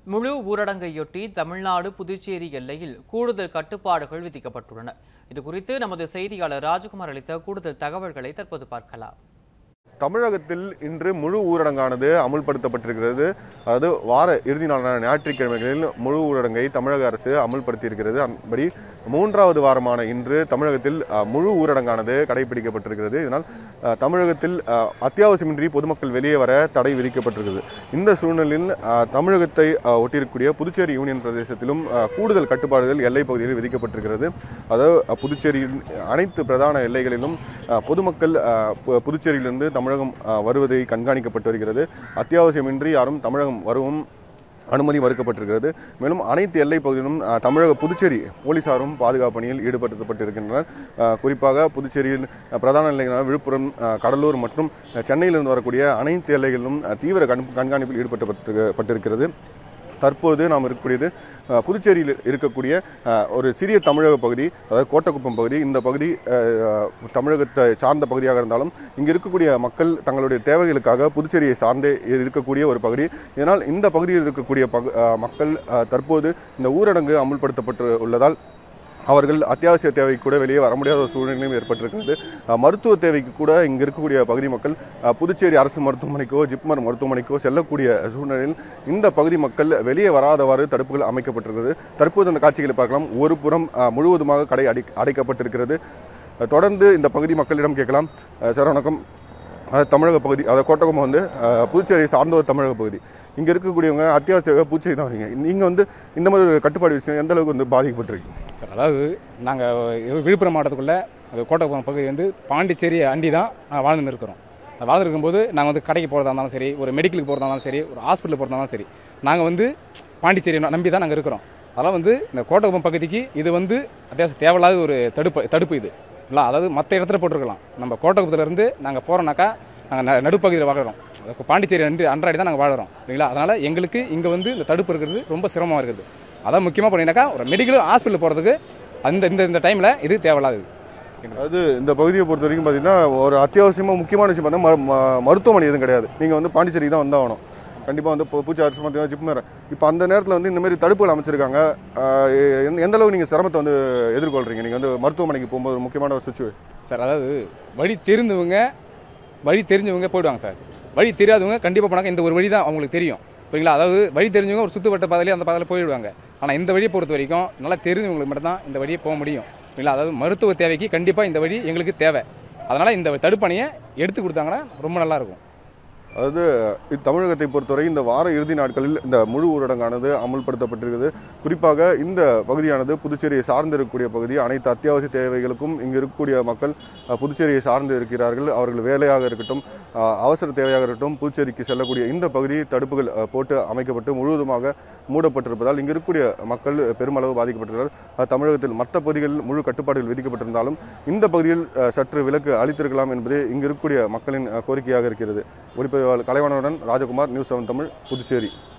முழு ஊரடங்கையொட்டி தமிழ்நாடு புதுச்சேரி எல்லையில் கூடுதல் கட்டுப்பாடுகள் விதிக்கப்பட்டுள்ளன இது குறித்து நமது செய்தியாளர் ராஜகுமார் அளித்த கூடுதல் தகவல்களை தற்போது பார்க்கலாம் தமிழகத்தில் இன்று முழு ஊரடங்கானது அமுல்படுத்தப்பட்டிருக்கிறது அதாவது வார இறுதி நாளான ஞாயிற்றுக்கிழமைகளில் முழு ஊரடங்கை தமிழக அரசு அமுல்படுத்தியிருக்கிறது அதன்படி மூன்றாவது வாரமான இன்று தமிழகத்தில் அஹ், முழு ஊரடங்கானது கடைபிடிக்கப்பட்டிருக்கிறது இதனால் அஹ், தமிழகத்தில் அஹ், அத்தியாவசியமின்றி பொதுமக்கள் வெளியே வர தடை விதிக்கப்பட்டிருக்கிறது இந்த சூழ்நிலையில் அஹ், தமிழகத்தை அஹ், ஒட்டியிருக்கக்கூடிய புதுச்சேரி யூனியன் பிரதேசத்திலும் அஹ், கூடுதல் கட்டுப்பாடுகள் எல்லைப் பகுதியில் விதிக்கப்பட்டிருக்கிறது அதாவது அஹ், புதுச்சேரியின் அனைத்து பிரதான எல்லைகளிலும் அஹ், பொதுமக்கள் அஹ், பு- புதுச்சேரியிலிருந்து தமிழகம் அஹ், வருவதை கண்காணிக்கப்பட்டு வருகிறது அத்தியாவசியமின்றி யாரும் தமிழகம் வரவும் அனுமதி மறுக்கப்பட்டிருக்கிறது மேலும் அனைத்து எல்லைப் பகுதியிலும் அஹ், தமிழக புதுச்சேரி போலீசாரும் பாதுகாப்பு பணியில் ஈடுபடுத்தப்பட்டிருக்கின்றனர் அஹ், குறிப்பாக புதுச்சேரியில் அஹ், பிரதான எல்லைகளான விழுப்புரம் அஹ், கடலூர் மற்றும் அஹ், சென்னையிலிருந்து வரக்கூடிய அனைத்து எல்லைகளிலும் அஹ், தீவிர கண்- கண்காணிப்பில் ஈடுபடுத்தப்பட்டிருக்கிறது தற்போது நாம் இருக்கக்கூடியது அஹ், புதுச்சேரியில் இருக்கக்கூடிய அஹ், ஒரு சிறிய தமிழக பகுதி அதாவது கோட்டக்குப்பம் பகுதி இந்த பகுதி அஹ், தமிழகத்தை சார்ந்த பகுதியாக இருந்தாலும் இங்கு இருக்கக்கூடிய மக்கள் தங்களுடைய தேவைகளுக்காக புதுச்சேரியை சார்ந்தே இருக்கக்கூடிய ஒரு பகுதி இதனால் இந்த பகுதியில் இருக்கக்கூடிய பகு- அஹ், மக்கள் அஹ், தற்போது இந்த ஊரடங்கு அமுல்படுத்தப்பட்டு உள்ளதால் அவர்கள் அத்தியாவசிய தேவைக்கு கூட வெளியே வர முடியாத ஒரு சூழ்நிலையும் ஏற்பட்டிருக்கிறது அஹ், மருத்துவ தேவைக்கு கூட இங்க இருக்கக்கூடிய பகுதி மக்கள் அஹ், புதுச்சேரி அரசு மருத்துவமனைக்கோ ஜிப்மர் மருத்துவமனைக்கோ செல்லக்கூடிய சூழ்நிலையில் இந்த பகுதி மக்கள் வெளியே வராதவாறு தடுப்புகள் அமைக்கப்பட்டிருக்கிறது தற்போது அந்த காட்சிகளை பார்க்கலாம் ஒரு புறம் அஹ், முழுவதுமாக கடை அடை அடைக்கப்பட்டிருக்கிறது அஹ், தொடர்ந்து இந்த பகுதி மக்களிடம் கேட்கலாம் அஹ், சார் வணக்கம் அதாவது தமிழக பகுதி அதாவது கோட்டகம் வந்து அஹ், புதுச்சேரியை சார்ந்த ஒரு தமிழக பகுதி இங்க இருக்கக்கூடியவங்க அத்தியாவசிய பூச்சை தான் வரீங்க நீங்க வந்து இந்த மாதிரி ஒரு கட்டுப்பாடு விஷயம் எந்த அளவுக்கு வந்து பாதிக்கப்பட்டிருக்கீங்க சார் அதாவது நாங்கள் விழுப்புரம் மாவட்டத்துக்குள்ள அது கோட்டக்குப்பம் பகுதி வந்து பாண்டிச்சேரி அண்டி தான் நாங்கள் வாழ்ந்து இருக்கிறோம் வாழ்ந்து இருக்கும்போது நாங்கள் வந்து கடைக்கு போகிறதா இருந்தாலும் சரி ஒரு மெடிக்கலுக்கு போகிறதா இருந்தாலும் சரி ஒரு ஹாஸ்பிட்டலுக்கு போகிறதா இருந்தாலும் சரி நாங்கள் வந்து பாண்டிச்சேரி நம்பி தான் நாங்கள் இருக்கிறோம் அதெல்லாம் வந்து இந்த கோட்டக்குப்பம் பகுதிக்கு இது வந்து அத்தியாவசிய தேவையில்லாத ஒரு தடுப்பு தடுப்பு இது இல்லை அதாவது மற்ற இடத்துல போட்டிருக்கலாம் நம்ம கோட்டக்குப்பத்துல இருந்து நாங்கள் போகிறோம்னாக்கா நாங்கள் நடுப்பகுதியில் வாழ்கிறோம் அதாவது பாண்டிச்சேரி ரெண்டு அன்றாடி தான் நாங்கள் வாழ்கிறோம் இல்லைங்களா அதனால எங்களுக்கு இங்கே வந்து இந்த தடுப்பு இருக்கிறது ரொம்ப சிரமமாக இருக்குது அதான் முக்கியமாக பண்ணினாக்கா ஒரு மெடிக்கல் ஹாஸ்பிட்டல் போகிறதுக்கு அந்த இந்த இந்த டைமில் இது தேவையில்லாது அதாவது இந்த பகுதியை பொறுத்த வரைக்கும் பாத்தீங்கன்னா ஒரு அத்தியாவசியமா முக்கியமான விஷயம் பார்த்தா ம- ம- மருத்துவமனை எதுவும் கிடையாது நீங்க வந்து பாண்டிச்சேரிக்கு தான் வந்தாகணும் கண்டிப்பா வந்து இப்போ பூச்சி அரசு பார்த்தீங்கன்னா ஜிப்மர் இப்போ அந்த நேரத்தில் வந்து இந்த மாதிரி தடுப்புகள் அமைச்சிருக்காங்க ஆஹ் எந்த- எந்த அளவுக்கு நீங்க சிரமத்தை வந்து எதிர்கொள்றீங்க நீங்க வந்து மருத்துவமனைக்கு போகும்போது ஒரு முக்கியமான ஒரு சுச்சுவேஷன் சார் அதாவது வழி தெரிந்தவங்க வழி தெரிஞ்சவங்க போயிடுவாங்க சார் வழி தெரியாதவங்க கண்டிப்பாக போனாக்க இந்த ஒரு வழி தான் அவங்களுக்கு தெரியும் புரியுங்களா அதாவது வழி தெரிஞ்சவங்க ஒரு சுத்துவட்ட பாதையிலே அந்த பாதையில் போயிடுவாங்க ஆனால் இந்த வழியை பொறுத்த வரைக்கும் நல்லா தெரிஞ்சவங்களுக்கு மட்டும் தான் இந்த வழியை போக முடியும் புரியுங்களா அதாவது மருத்துவ தேவைக்கு கண்டிப்பாக இந்த வழி எங்களுக்கு தேவை அதனால இந்த தடுப்பணையை எடுத்து கொடுத்தாங்கன்னா ரொம்ப நல்லா இருக்கும் அதாவது இது தமிழகத்தை பொறுத்தவரை இந்த வார இறுதி நாட்களில் இந்த முழு ஊரடங்கானது அமுல்படுத்தப்பட்டிருக்கிறது குறிப்பாக இந்த பகுதியானது புதுச்சேரியை சார்ந்து இருக்கக்கூடிய பகுதி அனைத்து அத்தியாவசிய தேவைகளுக்கும் இங்கு இருக்கக்கூடிய மக்கள் அஹ், புதுச்சேரியை சார்ந்து இருக்கிறார்கள் அவர்கள் வேலையாக இருக்கட்டும் அஹ், அவசர தேவையாக இருக்கட்டும் புதுச்சேரிக்கு செல்லக்கூடிய இந்த பகுதி தடுப்புகள் அஹ், போட்டு அமைக்கப்பட்டு முழுவதுமாக மூடப்பட்டிருப்பதால் இங்கு இருக்கக்கூடிய மக்கள் பெருமளவு பாதிக்கப்பட்டிருக்கிறார் அஹ், தமிழகத்தில் மற்ற பகுதிகளில் முழு கட்டுப்பாடுகள் விதிக்கப்பட்டிருந்தாலும் இந்த பகுதியில் அஹ், சற்று விலக்கு அளித்திருக்கலாம் என்பது இங்கு இருக்கக்கூடிய மக்களின் அஹ், கோரிக்கையாக இருக்கிறது ஒளிப்பதிவாளர் கலைவாணனுடன் ராஜகுமார் நியூஸ் செவன் தமிழ் புதுச்சேரி